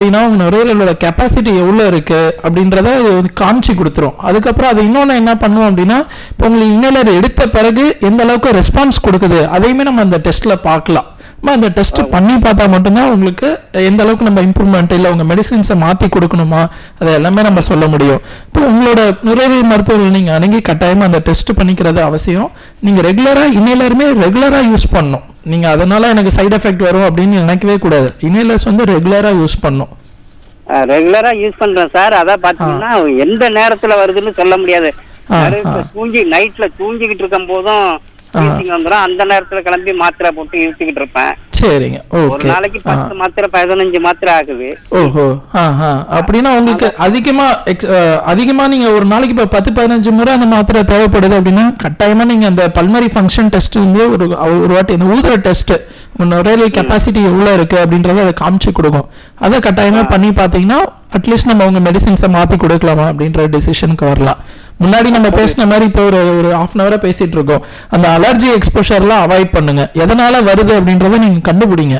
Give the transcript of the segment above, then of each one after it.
அப்படின்னா உங்க நுரையீரலோட கெப்பாசிட்டி எவ்வளோ இருக்கு அப்படின்றத இது வந்து காமிச்சு கொடுத்துரும் அதுக்கப்புறம் அது இன்னொன்று என்ன பண்ணுவோம் அப்படின்னா இப்போ உங்களுக்கு இன்னலர் எடுத்த பிறகு எந்த அளவுக்கு ரெஸ்பான்ஸ் கொடுக்குது அதையுமே நம்ம அந்த டெஸ்ட்ல பார்க்கலாம் நம்ம அந்த டெஸ்ட் பண்ணி பார்த்தா மட்டும்தான் உங்களுக்கு எந்த அளவுக்கு நம்ம இம்ப்ரூவ்மெண்ட் இல்லை உங்க மெடிசின்ஸை மாற்றி கொடுக்கணுமா அதை எல்லாமே நம்ம சொல்ல முடியும் இப்போ உங்களோட நுரையீரல் மருத்துவர்கள் நீங்கள் அணுகி கட்டாயமாக அந்த டெஸ்ட் பண்ணிக்கிறது அவசியம் நீங்கள் ரெகுலராக இன்னையிலருமே ரெகுலராக யூஸ் பண்ணணும் நீங்கள் அதனால எனக்கு சைடு எஃபெக்ட் வரும் அப்படின்னு நினைக்கவே கூடாது இன்னைலர்ஸ் வந்து ரெகுலராக யூஸ் பண்ணணும் ரெகுலரா யூஸ் பண்றேன் சார் அதான் பாத்தீங்கன்னா எந்த நேரத்துல வருதுன்னு சொல்ல முடியாது ஆ, நடுவுல தூங்கி நைட்ல தூங்கிக்கிட்டு இருக்கும் போதும் வீசிங் வந்துடும் அந்த நேரத்துல கிளம்பி மாத்திரை போட்டு இழுத்துக்கிட்டு இருப்பேன் சரிங்க ஒரு ஓகே நாளைக்கு பத்து மாத்திரை பதினஞ்சு மாத்திரை ஆகுது ஓஹோ ஆ ஆ அப்படின்னா உங்களுக்கு அதிகமா ex- அஹ், அதிகமா நீங்க ஒரு நாளைக்கு இப்ப பத்து பதினஞ்சு முறை அந்த மாத்திரை தேவைப்படுது அப்படின்னா கட்டாயமா நீங்க அந்த பல்மரி ஃபங்க்ஷன் டெஸ்ட் வந்து ஒரு ஒரு வாட்டி இந்த ஊதுற டெஸ்ட் உங்க நுரையீரல் கெப்பாசிட்டி எவ்வளவு இருக்கு அப்படின்றத அதை காமிச்சு கொடுக்கும் அதை கட்டாயமா பண்ணி பாத்தீங்கன்னா அட்லீஸ்ட் நம்ம உங்க மெடிசின்ஸை மாத்தி கொடுக்கலாமா அப்படின்ற டிசிஷனுக்கு வரலாம் முன்னாடி நம்ம பேசின மாதிரி இப்போ ஒரு ஒரு ஹாஃப் அன் ஹவரா பேசிட்டு இருக்கோம் அந்த அலர்ஜி எக்ஸ்போஷர்லாம் அவாய்ட் பண்ணுங்க எதனால வருது அப்படின்றத நீங்க கண்டுபிடிங்க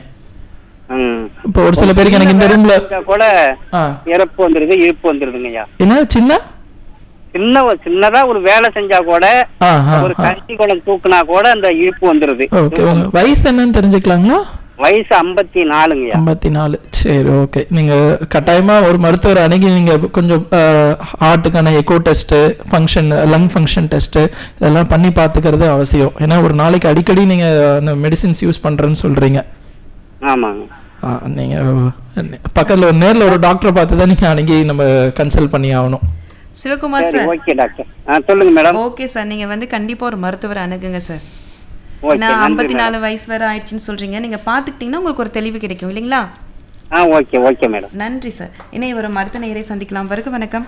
ம். இப்போ ஒரு சில பேருக்கு எனக்கு இந்த ரூம்ல செஞ்சா கூட ஆ இறப்பு வந்துருது இழுப்பு வந்துருதுங்க ஐயா என்ன சின்ன சின்ன ஒரு- சின்னதா ஒரு வேலை செஞ்சா கூட ஆ ஆ ஒரு கஞ்சி குளம் தூக்குனா கூட அந்த இழுப்பு வந்துருது ஓகே உங்க வயசு என்னன்னு தெரிஞ்சுக்கலாங்களா வயசு ஐம்பத்தி நாலுங்கய்யா ஐம்பத்தி நாலு சரி ஓகே நீங்க கட்டாயமா ஒரு மருத்துவர் அணுகி நீங்க கொஞ்சம் ஹார்ட்டுக்கான echo test function lung function test இதெல்லாம் பண்ணி பார்த்துக்கிறது அவசியம் ஏன்னா ஒரு நாளைக்கு அடிக்கடி நீங்க அந்த மெடிசின்ஸ் யூஸ் பண்றேன்னு சொல்றீங்க ஆமாங்க ஆ, நீங்க பக்கத்துல ஒரு நேர்ல ஒரு டாக்டரை பார்த்து தான் நீங்க அணுகி நம்ம கன்சல்ட் பண்ணி ஆகணும் சிவகுமார் சரி சார் ஓகே டாக்டர் ஆ சொல்லுங்க மேடம் ஓகே சார் நீங்க வந்து கண்டிப்பா ஒரு மருத்துவரை அணுகுங்க சார் ஓகே ஏன்னா நன்றி ஐம்பத்தி மேடம் நாலு வயசு வரை ஆயிடுச்சுன்னு சொல்றீங்க நீங்க பாத்துக்கிட்டீங்கன்னா உங்களுக்கு ஒரு தெளிவு கிடைக்கும் இல்லைங்களா ஆ ஓகே ஓகே மேடம் நன்றி சார் இணைய வரும் அடுத்த நேரை சந்திக்கலாம் வருக வணக்கம்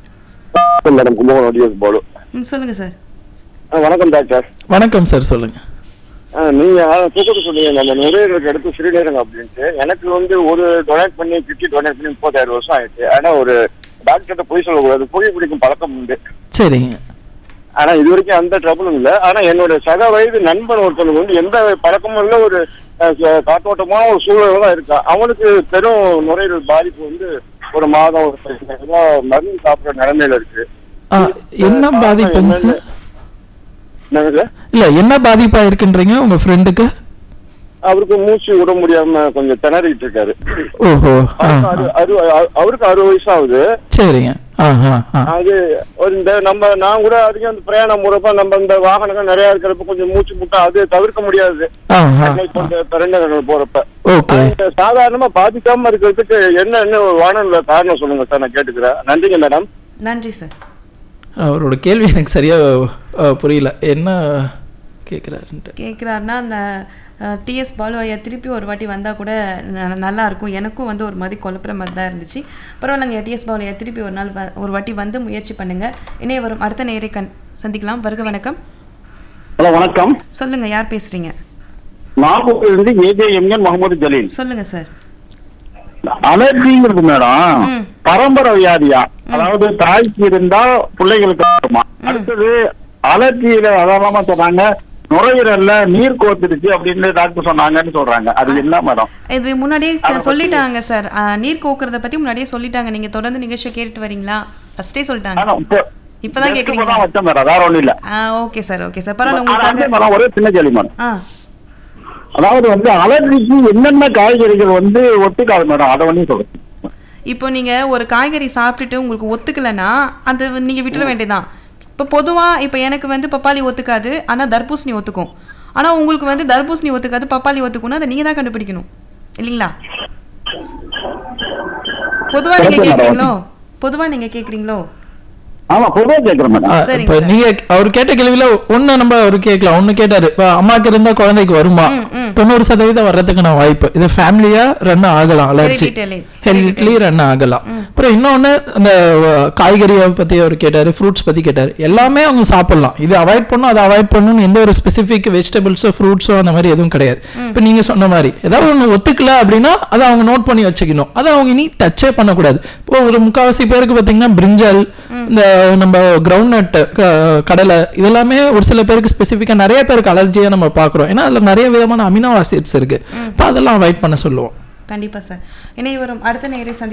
மேடம் கும்பகோணம் ஆடியோஸ் பாலு ம் சொல்லுங்க சார் ஆ, வணக்கம் டாக்டர் வணக்கம் சார் சொல்லுங்க ஆ, நீங்க தூக்கத்து சொன்னீங்க நம்ம நுரையீரலுக்கு அடுத்து சிறுநீரகம் அப்படின்ட்டு எனக்கு வந்து ஒரு டொனேட் பண்ணி கிட்னி டொனேட் பண்ணி முப்பத்தாயிரம் வருஷம் ஆயிடுச்சு ஆனா ஒரு டாக்டர்கிட்ட போய் சொல்லக்கூடாது புகை பிடிக்கும் பழக்கம் உண்டு சரிங்க ஆனா இது வரைக்கும் அந்த ட்ரபிளும் இல்ல ஆனா என்னோட சக வயது நண்பன் ஒருத்தனுக்கு வந்து எந்த பழக்கமும் இல்ல ஒரு அஹ், ச- காத்தோட்டமான ஒரு சூழல் தான் இருக்கா அவனுக்கு பெரும் நுரையீரல் பாதிப்பு வந்து ஒரு மாதம் ஒரு பதினஞ்சு நாள் மருந்து சாப்பிடுற நிலைமையில இருக்கு ஆ, என்ன பாதிப்புங்க சார் என்னங்க இல்ல என்ன பாதிப்பா இருக்குன்றீங்க உங்க ஃப்ரெண்டுக்கு அவருக்கு மூச்சு விட முடியாம கொஞ்சம் திணறிட்டு இருக்காரு ஓஹோ ஆ, அவருக்கு ஆ. அறு- அறு- அவருக்கு அறுபது வயசு ஆகுது சரிங்க ஆ ஆ ஆ அது ஒரு இந்த நம்ம நான் கூட அதிகம் அந்த பிரயாணம் போறப்ப நம்ம இந்த வாகனங்கள் நிறைய இருக்கிறப்ப கொஞ்சம் மூச்சு முட்டா அது தவிர்க்க முடியாது ஆ ஆ சென்னை போன்ற பெருநகரங்கள் போறப்ப ஓகே ஆனா, இந்த சாதாரணமா பாதிக்காம இருக்கிறதுக்கு என்ன என்ன வானொலியில காரணம் சொல்லுங்க சார் நான் கேட்டுக்கிறேன் நன்றிங்க மேடம் நன்றி சார் அவரோட கேள்வி எனக்கு சரியா அ, புரியல என்ன கேக்குறாருன்ட்டு கேட்குறாருன்னா அந்த டிஎஸ் பாலு ஐயா திருப்பி ஒரு வாட்டி வந்தால் கூட ந- நல்லா இருக்கும் எனக்கும் வந்து ஒரு மாதிரி குழப்புற மாதிரி தான் இருந்துச்சு பரவாயில்லைங்க டிஎஸ் பாலு ஐயா திருப்பி ஒரு நாள் வ- ஒரு வாட்டி வந்து முயற்சி பண்ணுங்க இணைய வரும் அடுத்த நேரை கண் சந்திக்கலாம் வருக வணக்கம் ஹலோ வணக்கம் சொல்லுங்க யார் பேசுறீங்க நாகூர்ல இருந்து ஏஜேஎம்என் முகமது ஜலீல் சொல்லுங்க சார் அலர்ஜிங்கிறது மேடம் ம். பரம்பரை வியாதியா அதாவது தாய்க்கு இருந்தா பிள்ளைகளுக்கு வருமா அடுத்தது அலர்ஜியில அதாவமா சொன்னாங்க நுரையீரல்ல நீர் கோத்துருச்சு அப்படின்னு டாக்டர் சொன்னாங்கன்னு சொல்றாங்க அது என்ன மேடம் இது முன்னாடியே அதை பத்தி- சொல்லிட்டாங்க சார் ஆ, நீர் கோக்குறத பத்தி முன்னாடியே சொல்லிட்டாங்க நீங்க தொடர்ந்து நிகழ்ச்சியை கேட்டுட்டு வரீங்களா ஃபர்ஸ்டே சொல்லிட்டாங்க ஆனா இப்ப இப்பதான் just கேக்குறீங்களா? இப்பதான் வச்சேன் மேடம் வேற ஒண்ணும் இல்ல ஆ ஓகே சார் ஓகே சார் பரவாயில்ல ஆனா வந்து உங்களுக்காக மேடம் ஒரே சின்ன கேள்வி மேடம் ஆ அதாவது வந்து அலர்ஜிக்கு என்னென்ன காய்கறிகள் வந்து ஒத்துக்காது மேடம் அதை வந்து சொல்லுங்க இப்போ நீங்க ஒரு காய்கறி சாப்பிட்டுட்டு உங்களுக்கு ஒத்துக்கலைன்னா அது நீங்க விட்டுற வேண்டியதான் இப்போ பொதுவா இப்போ எனக்கு வந்து பப்பாளி ஒத்துக்காது ஆனா தர்பூசணி ஒத்துக்கும் ஆனா உங்களுக்கு வந்து தர்பூசணி ஒத்துக்காது பப்பாளி ஒத்துக்கும்னா அதை நீங்க தான் கண்டுபிடிக்கணும் இல்லைங்களா பொதுவா நீங்க Correct, madam. கேக்குறீங்களோ பொதுவா நீங்க கேக்குறீங்களோ ஆமா பொதுவா கேட்கிறேன் மேடம் ஆ, சரிங்க இப்ப சார். நீங்க அவர் கேட்ட கேள்வியில ஒண்ணு நம்ம அவர் கேட்கலாம் ஒண்ணு கேட்டாரு இப்ப அம்மாக்கு இருந்தா குழந்தைக்கு வருமா ம், ம். தொண்ணூறு சதவீதம் வர்றதுக்கான வாய்ப்பு இது ஃபேமிலியா ரன் ஆகலாம் அலர்ஜி Hereditary. ஹெரிடிட்லி ரன் ஆகலாம் அப்புறம் இன்னொன்னு அந்த அஹ், காய்கறியை பத்தி அவர் கேட்டாரு ஃப்ரூட்ஸ் பத்தி கேட்டாரு எல்லாமே அவங்க சாப்பிடலாம் இது அவாய்ட் பண்ணும் அதை அவாய்ட் பண்ணணும்னு எந்த ஒரு ஸ்பெசிபிக் வெஜிடபிள்ஸோ ஃப்ரூட்ஸோ அந்த மாதிரி எதுவும் கிடையாது இப்ப நீங்க சொன்ன மாதிரி ஏதாவது ஒண்ணு ஒத்துக்கல அப்படின்னா அதை அவங்க நோட் பண்ணி வச்சுக்கணும் அதை அவங்க இனி டச்சே பண்ணக்கூடாது இப்போ ஒரு முக்காவாசி பேருக்கு பாத்தீங்கன்னா பிரிஞ்சல் இந்த நம்ம கிரவுண்ட் நட் கடலை இதெல்லாமே ஒரு சில பேருக்கு ஸ்பெசிஃபிக்கா நிறைய பேருக்கு அலர்ஜியா நம்ம பாக்குறோம் ஏன்னா அதுல நிறைய விதமான அமினோ ஆசிட்ஸ் இருக்கு இப்போ அதெல்லாம் அவாய்ட் பண்ண சொல்லுவோம் கண்டிப்பா சார் இணைய வரும் அடுத்த நேரை சந்தி